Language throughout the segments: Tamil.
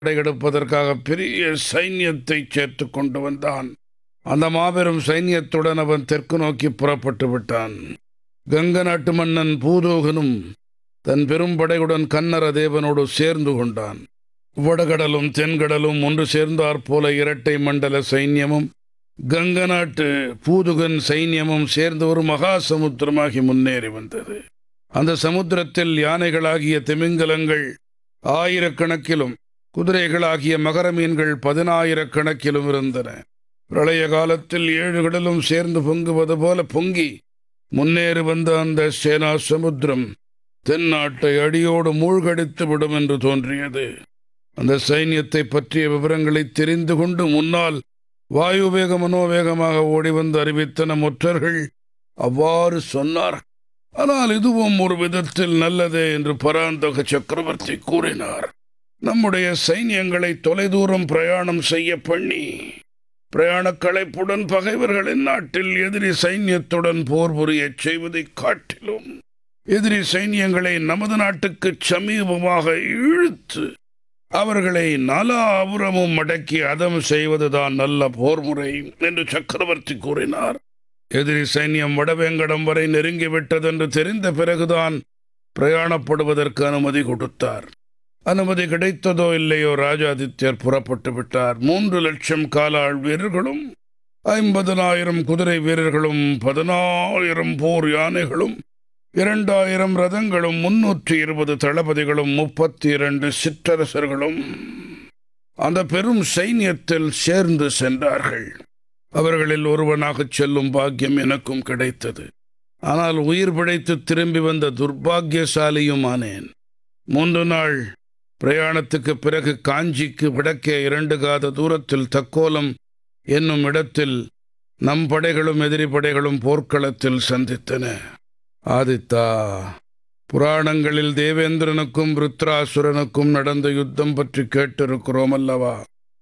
படையெடுப்பதற்காக பெரிய சைன்யத்தை சேர்த்து கொண்டு வந்தான் அந்த மாபெரும் சைன்யத்துடன் அவன் தெற்கு நோக்கி புறப்பட்டு விட்டான் கங்க நாட்டு மன்னன் பூதோகனும் தன் பெரும் படையுடன் கன்னர தேவனோடு சேர்ந்து கொண்டான் வடகடலும் தென்கடலும் ஒன்று சேர்ந்தாற் போல இரட்டை மண்டல சைன்யமும் கங்க நாட்டு பூதுகன் சைன்யமும் சேர்ந்து ஒரு மகா சமுத்திரமாகி முன்னேறி வந்தது அந்த சமுத்திரத்தில் யானைகளாகிய திமிங்கலங்கள் ஆயிரக்கணக்கிலும் குதிரைகளாகிய மகர மீன்கள் பதினாயிரக்கணக்கிலும் இருந்தன பிரளய காலத்தில் ஏழு கடலும் சேர்ந்து பொங்குவது போல பொங்கி முன்னேறி வந்த அந்த சேனா சமுத்திரம் தென்னாட்டை அடியோடு மூழ்கடித்து விடும் என்று தோன்றியது அந்த சைன்யத்தை பற்றிய விவரங்களை தெரிந்து கொண்டு முன்னால் வாயுவேக மனோவேகமாக ஓடி வந்து அறிவித்தன முற்றர்கள் அவ்வாறு சொன்னார் ஆனால் இதுவும் ஒரு விதத்தில் நல்லதே என்று பராந்தக சக்கரவர்த்தி கூறினார் நம்முடைய சைன்யங்களை தொலைதூரம் பிரயாணம் செய்ய பண்ணி பிரயாண களைப்புடன் பகைவர்களின் நாட்டில் எதிரி சைன்யத்துடன் போர் புரியச் செய்வதைக் காட்டிலும் எதிரி சைன்யங்களை நமது நாட்டுக்கு சமீபமாக இழுத்து அவர்களை நலாபுரமும் அடக்கி அதம் செய்வதுதான் நல்ல போர் முறை என்று சக்கரவர்த்தி கூறினார் எதிரி சைன்யம் வடவேங்கடம் வரை நெருங்கிவிட்டதென்று தெரிந்த பிறகுதான் பிரயாணப்படுவதற்கு அனுமதி கொடுத்தார் அனுமதி கிடைத்ததோ இல்லையோ ராஜாதித்யர் புறப்பட்டு விட்டார் மூன்று லட்சம் காலாள் வீரர்களும் ஐம்பதனாயிரம் குதிரை வீரர்களும் பதினாயிரம் போர் யானைகளும் இரண்டாயிரம் ரதங்களும் முன்னூற்றி இருபது தளபதிகளும் முப்பத்தி இரண்டு சிற்றரசர்களும் அந்த பெரும் சைன்யத்தில் சேர்ந்து சென்றார்கள் அவர்களில் ஒருவனாகச் செல்லும் பாக்கியம் எனக்கும் கிடைத்தது ஆனால் உயிர் பிழைத்து திரும்பி வந்த துர்பாக்கியசாலியும் ஆனேன் மூன்று நாள் பிரயாணத்துக்கு பிறகு காஞ்சிக்கு விடக்கே இரண்டு காத தூரத்தில் தக்கோலம் என்னும் இடத்தில் நம் படைகளும் எதிரி படைகளும் போர்க்களத்தில் சந்தித்தன ஆதித்தா புராணங்களில் தேவேந்திரனுக்கும் ருத்ராசுரனுக்கும் நடந்த யுத்தம் பற்றி கேட்டிருக்கிறோம் அல்லவா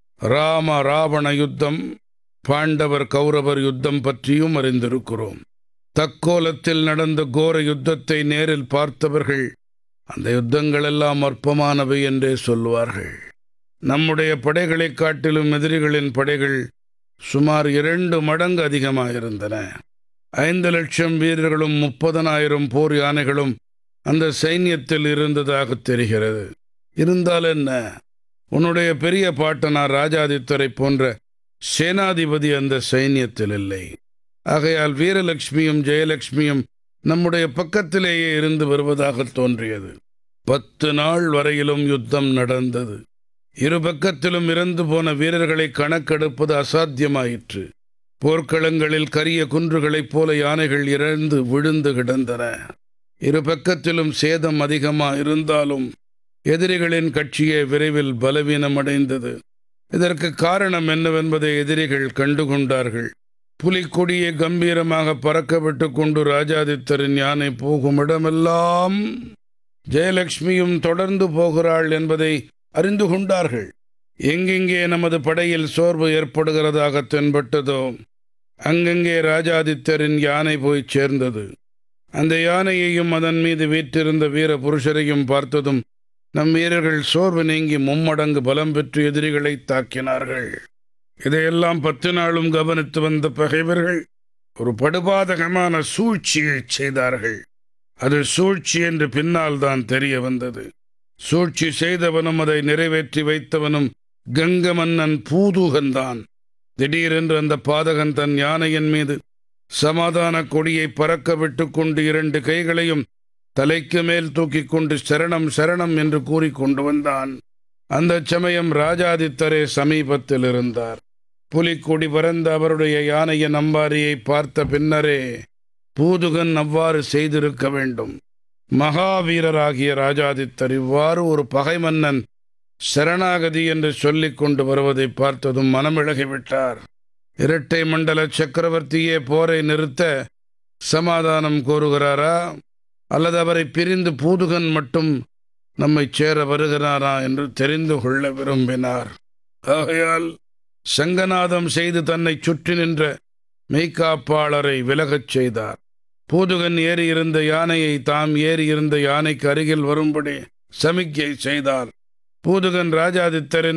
ராம ராவண யுத்தம் பாண்டவர் கௌரவர் யுத்தம் பற்றியும் அறிந்திருக்கிறோம் தக்கோலத்தில் நடந்த கோர யுத்தத்தை நேரில் பார்த்தவர்கள் அந்த யுத்தங்கள் எல்லாம் அற்பமானவை என்றே சொல்வார்கள் நம்முடைய படைகளைக் காட்டிலும் எதிரிகளின் படைகள் சுமார் இரண்டு மடங்கு அதிகமாயிருந்தன ஐந்து லட்சம் வீரர்களும் முப்பதனாயிரம் போர் யானைகளும் அந்த சைன்யத்தில் இருந்ததாக தெரிகிறது இருந்தால் என்ன உன்னுடைய பெரிய பாட்டனார் ராஜாதித்தரை போன்ற சேனாதிபதி அந்த சைன்யத்தில் இல்லை ஆகையால் வீரலட்சுமியும் ஜெயலட்சுமியும் நம்முடைய பக்கத்திலேயே இருந்து வருவதாக தோன்றியது பத்து நாள் வரையிலும் யுத்தம் நடந்தது இரு பக்கத்திலும் இறந்து போன வீரர்களை கணக்கெடுப்பது அசாத்தியமாயிற்று போர்க்களங்களில் கரிய குன்றுகளைப் போல யானைகள் இறந்து விழுந்து கிடந்தன இரு பக்கத்திலும் சேதம் அதிகமா இருந்தாலும் எதிரிகளின் கட்சியே விரைவில் பலவீனமடைந்தது இதற்கு காரணம் என்னவென்பதை எதிரிகள் கண்டுகொண்டார்கள் புலிக்கொடியை கம்பீரமாக பறக்க விட்டு கொண்டு ராஜாதித்தரின் யானை போகும் இடமெல்லாம் ஜெயலட்சுமியும் தொடர்ந்து போகிறாள் என்பதை அறிந்து கொண்டார்கள் எங்கெங்கே நமது படையில் சோர்வு ஏற்படுகிறதாக தென்பட்டதோ அங்கங்கே ராஜாதித்தரின் யானை போய் சேர்ந்தது அந்த யானையையும் அதன் மீது வீற்றிருந்த வீர புருஷரையும் பார்த்ததும் நம் வீரர்கள் சோர்வு நீங்கி மும்மடங்கு பலம் பெற்று எதிரிகளை தாக்கினார்கள் இதையெல்லாம் பத்து நாளும் கவனித்து வந்த பகைவர்கள் ஒரு படுபாதகமான சூழ்ச்சியை செய்தார்கள் அது சூழ்ச்சி என்று பின்னால் தான் தெரிய வந்தது சூழ்ச்சி செய்தவனும் அதை நிறைவேற்றி வைத்தவனும் கங்க மன்னன் பூதூகன்தான் திடீரென்று அந்த பாதகன் தன் யானையின் மீது சமாதான கொடியை பறக்க விட்டு கொண்டு இரண்டு கைகளையும் தலைக்கு மேல் தூக்கிக் கொண்டு சரணம் சரணம் என்று கூறி கொண்டு வந்தான் அந்த சமயம் ராஜாதித்தரே சமீபத்தில் இருந்தார் புலிக்கொடி பறந்த அவருடைய யானையின் அம்பாரியை பார்த்த பின்னரே பூதுகன் அவ்வாறு செய்திருக்க வேண்டும் மகாவீரராகிய ராஜாதித்தர் இவ்வாறு ஒரு பகை மன்னன் சரணாகதி என்று சொல்லிக் கொண்டு வருவதை பார்த்ததும் மனமிழகிவிட்டார் இரட்டை மண்டல சக்கரவர்த்தியே போரை நிறுத்த சமாதானம் கோருகிறாரா அல்லது அவரை பிரிந்து பூதுகன் மட்டும் நம்மை சேர வருகிறாரா என்று தெரிந்து கொள்ள விரும்பினார் ஆகையால் சங்கநாதம் செய்து தன்னை சுற்றி நின்ற மெய்காப்பாளரை விலகச் செய்தார் பூதுகன் ஏறியிருந்த யானையை தாம் ஏறியிருந்த யானைக்கு அருகில் வரும்படி சமிக்கை செய்தார் பூதுகன் ராஜாதித்தரின்